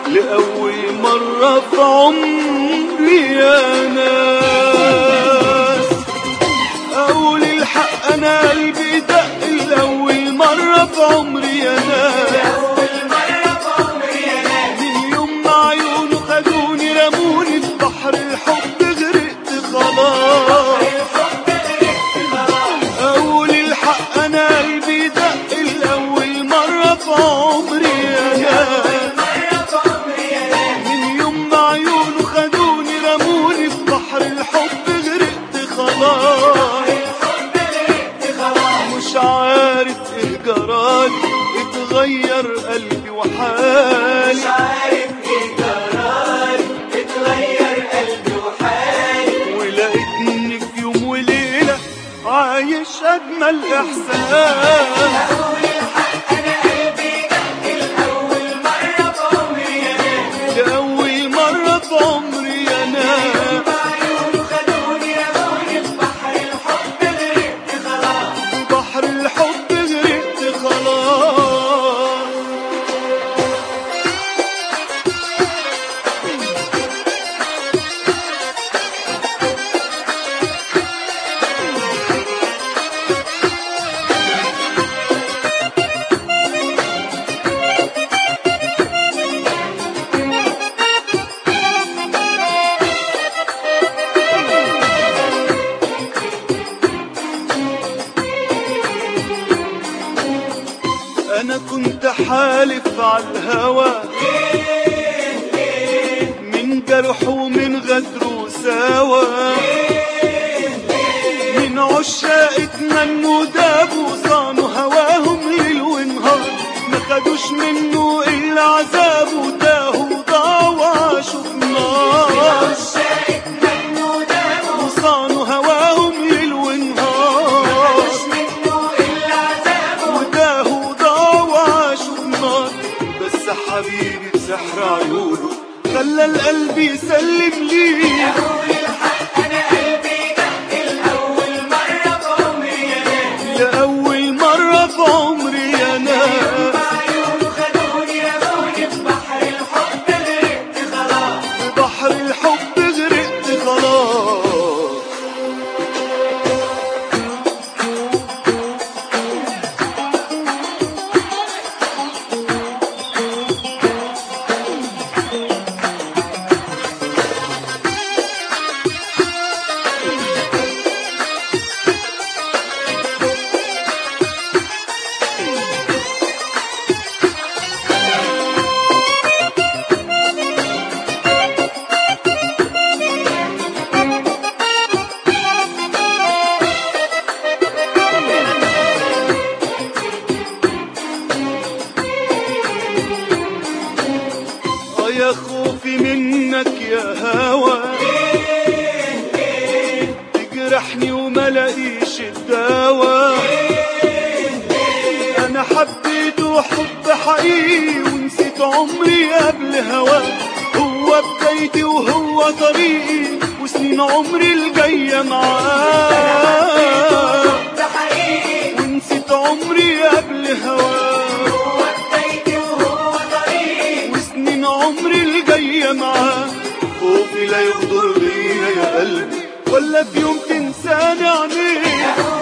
لأول مرة في عمري يا ناس أقول الحق أنا قلبي دق لأول مرة في عمري يا ناس من يوم ما عيونه خدوني رموني في بحر الحب غرقت خلاص أقول الحق أنا قلبي دق لأول مرة في عمري يا ناس من يوم ما عيونه خدوني رموني في بحر الحب غرقت خلاص مش عارف ايه جرالي اتغير قلبي وحالي ولقيتني في يوم وليلة عايش أجمل إحساس لأول مرة في عمري أنا في بحر الحب غرقت خلاص انا كنت حالف على الهوى من جرح ومن غدر سوا من عشاق اتمنوا دابوا صانوا هواهم ليل ونهار ما خدوش منه الا عذاب وتاهوا ضاعوا وعاشوا في النار وصانوا هواهم ليل ونهار وتاهوا ضاعوا وعاشوا في النار بس حبيبي بسحر عيونه خلى القلب يسلم ليه لأول مرة في عمري أنا في بحر الحب غرقت خلاص آه يا خوفي منك يا هوى تجرحني وما لاقيش الدواء انا حبيته حب حقيقي ونسيت عمري قبل هواه هو بدايتي وهو طريقي وسنين عمري الجاية معاه ونسيت عمري قبل هواه وسنين عمري الجاية معاه خوفي لا يغدر بيا يا قلبي ولا في يوم تنساني عينيك